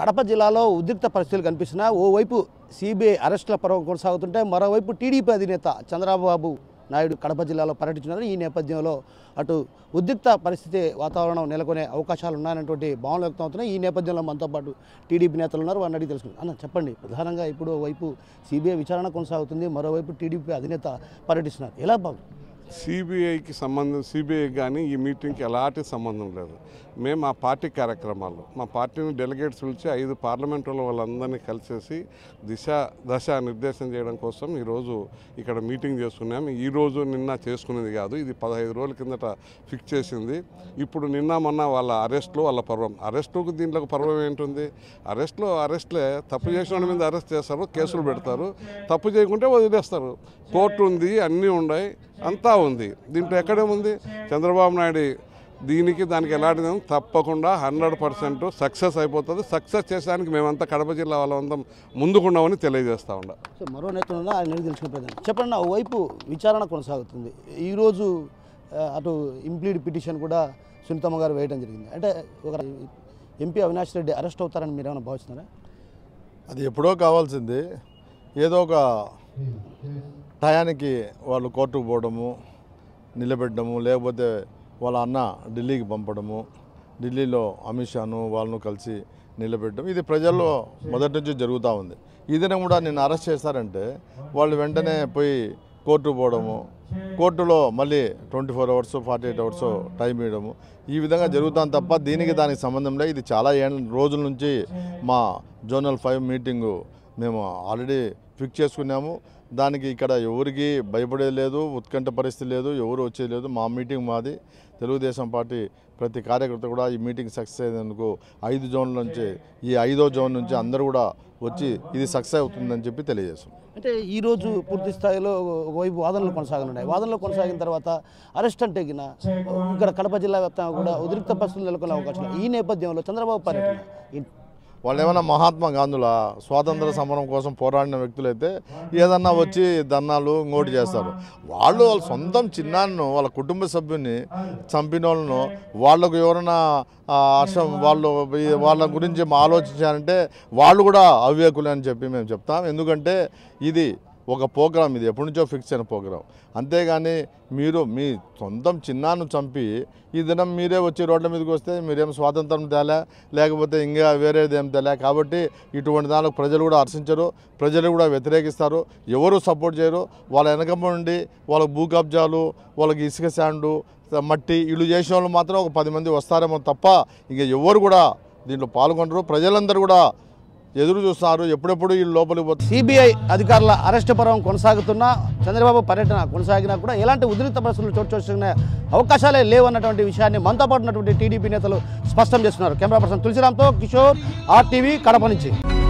కడప జిల్లాలో ఉద్రిక్త పరిస్థితులు కనిపిస్తున్నా ఓవైపు సిబిఐ అరెస్టుల పర్వం కొనసాగుతుంటే మరోవైపు టీడీపీ అధినేత చంద్రబాబు నాయుడు కడప జిల్లాలో పర్యటించినారు ఈ నేపథ్యంలో అటు ఉద్రిక్త పరిస్థితి వాతావరణం నెలకొనే అవకాశాలు ఉన్నాయన్నటువంటి భావనలు వ్యక్తం అవుతున్నాయి ఈ నేపథ్యంలో మనతో పాటు టీడీపీ నేతలు ఉన్నారు వారిని అడిగి తెలుసుకుంటాం అన్న చెప్పండి ప్రధానంగా ఇప్పుడు వైపు సిబిఐ విచారణ కొనసాగుతుంది మరోవైపు టీడీపీ అధినేత పర్యటిస్తున్నారు ఎలా బాబు సిబిఐకి సంబంధం సిబిఐ కానీ ఈ మీటింగ్కి ఎలాంటి సంబంధం లేదు మేము మా పార్టీ కార్యక్రమాలు మా పార్టీని డెలిగేట్స్ పిలిచి ఐదు పార్లమెంటుల వాళ్ళందరినీ కలిసేసి దిశ దశ నిర్దేశం చేయడం కోసం ఈరోజు ఇక్కడ మీటింగ్ చేసుకున్నాం ఈ రోజు నిన్న చేసుకునేది కాదు ఇది పదహైదు రోజుల కిందట ఫిక్స్ చేసింది ఇప్పుడు నిన్న మొన్న వాళ్ళ అరెస్ట్లు వాళ్ళ పర్వం అరెస్టుకు దీంట్లో పర్వం ఏంటుంది అరెస్ట్లో అరెస్ట్లే తప్పు చేసిన వాళ్ళ మీద అరెస్ట్ చేస్తారు కేసులు పెడతారు తప్పు చేయకుంటే వదిలేస్తారు కోర్టు ఉంది అన్నీ ఉన్నాయి అంతా ఉంది దీంట్లో ఎక్కడేముంది చంద్రబాబు నాయుడు దీనికి దానికి ఎలాంటిది ఏం తప్పకుండా హండ్రెడ్ పర్సెంట్ సక్సెస్ అయిపోతుంది సక్సెస్ చేసడానికి మేమంతా కడప జిల్లా వాళ్ళంతా ముందుకున్నామని తెలియజేస్తా ఉండ సో మరో నేతలు ఉన్నా ఆయన అడిగి తెలుసుకునే ప్రయత్నం చెప్పండి నా వైపు విచారణ కొనసాగుతుంది ఈరోజు ఆ, అటు ఇంప్లీడ్ పిటిషన్ కూడా సునీతమ్మ గారు వేయడం జరిగింది అంటే ఒక ఎంపీ అవినాష్ రెడ్డి అరెస్ట్ అవుతారని మీరు ఏమైనా భావిస్తున్నారా అది ఎప్పుడో కావాల్సింది ఏదో ఒక టయానికి వాళ్ళు కోర్టుకు పోవడము నిలబెట్టడము లేకపోతే వాళ్ళ అన్న ఢిల్లీకి పంపడము ఢిల్లీలో అమిత్ షాను వాళ్ళను కలిసి నిలబెట్టడం ఇది ప్రజల్లో మొదటి నుంచి జరుగుతూ ఉంది ఈ దినం కూడా నిన్ను అరెస్ట్ చేశారంటే వాళ్ళు వెంటనే పోయి కోర్టుకు పోవడము కోర్టులో మళ్ళీ twenty four hours forty eight hours time ఇవ్వడము ఈ విధంగా జరుగుతాం తప్ప దీనికి దానికి సంబంధం లేదు ఇది చాలా ఏళ్ళ రోజుల నుంచి మా జోనల్ ఫైవ్ మీటింగు మేము ఆల్రెడీ ఫిక్స్ చేసుకున్నాము దానికి ఇక్కడ ఎవరికి భయపడేది లేదు ఉత్కంఠ పరిస్థితి లేదు ఎవరు వచ్చేది లేదు మా మీటింగ్ మాది తెలుగుదేశం పార్టీ ప్రతి కార్యకర్త కూడా ఈ మీటింగ్ సక్సెస్ అయ్యేందుకు ఐదు జోన్ల నుంచి ఈ ఐదో జోన్ నుంచి అందరూ కూడా వచ్చి ఇది సక్సెస్ అవుతుందని చెప్పి తెలియజేస్తాం అంటే ఈ రోజు పూర్తి స్థాయిలో ఒకవైపు వాదనలు కొనసాగనున్నాయి వాదనలు కొనసాగిన తర్వాత అరెస్ట్ అంటే గిన ఇక్కడ కడప జిల్లా వ్యాప్తంగా కూడా ఉద్రిక్త పరిస్థితులు నెలకొనే అవకాశం ఉన్నాయి. ఈ నేపథ్యంలో చంద్రబాబు పర్యటన ఈ- వాళ్ళు ఏమైనా మహాత్మా గాంధుల స్వాతంత్ర సమరం కోసం పోరాడిన వ్యక్తులైతే ఏదన్నా వచ్చి దన్నాలు ఇంకోటి చేస్తారు వాళ్ళు వాళ్ళ సొంతం చిన్నాన్నను వాళ్ళ కుటుంబ సభ్యుని చంపిన వాళ్ళను వాళ్ళకు ఎవరైనా ఆ, అసం వాళ్ళు ఈ- వాళ్ళ గురించి ఆలోచించారంటే వాళ్ళు కూడా అవివేకులే అని చెప్పి మేము చెప్తాం ఎందుకంటే ఇది ఒక ప్రోగ్రామ్ ఇది ఎప్పటి నుంచో ఫిక్స్ అయిన ప్రోగ్రామ్ అంతేగాని మీరు మీ సొంతం చిన్నాను చంపి ఈ దినం మీరే వచ్చి రోడ్ల మీదకి వస్తే మీరేం స్వాతంత్రం తేలే లేకపోతే ఇంకా వేరేది ఏం తేలే కాబట్టి ఇటువంటి దానికి ప్రజలు కూడా హర్షించరు ప్రజలు కూడా వ్యతిరేకిస్తారు ఎవరు సపోర్ట్ చేయరు వాళ్ళ వెనకమ్మ నుండి వాళ్ళకి భూ కబ్జాలు వాళ్ళకి ఇసుక శాండు మట్టి ఇల్లు చేసిన వాళ్ళు మాత్రం ఒక పది మంది వస్తారేమో తప్ప ఇంకా ఎవరు కూడా దీంట్లో పాల్గొనరు ప్రజలందరూ కూడా ఎదురు చూస్తున్నారు ఎప్పుడెప్పుడు వీళ్ళు లోపలికి పోతారు సిబిఐ అధికారుల అరెస్ట్ పర్వం కొనసాగుతున్నా చంద్రబాబు పర్యటన కొనసాగినా కూడా ఎలాంటి ఉద్రిక్త పరిస్థితులు చోటు చేసుకునే అవకాశాలే లేవన్నటువంటి విషయాన్ని మనతో పాటు ఉన్నటువంటి టీడీపీ నేతలు స్పష్టం చేస్తున్నారు కెమెరా పర్సన్ తులసిరామ్తో కిషోర్ ఆర్టీవీ కడప నుంచి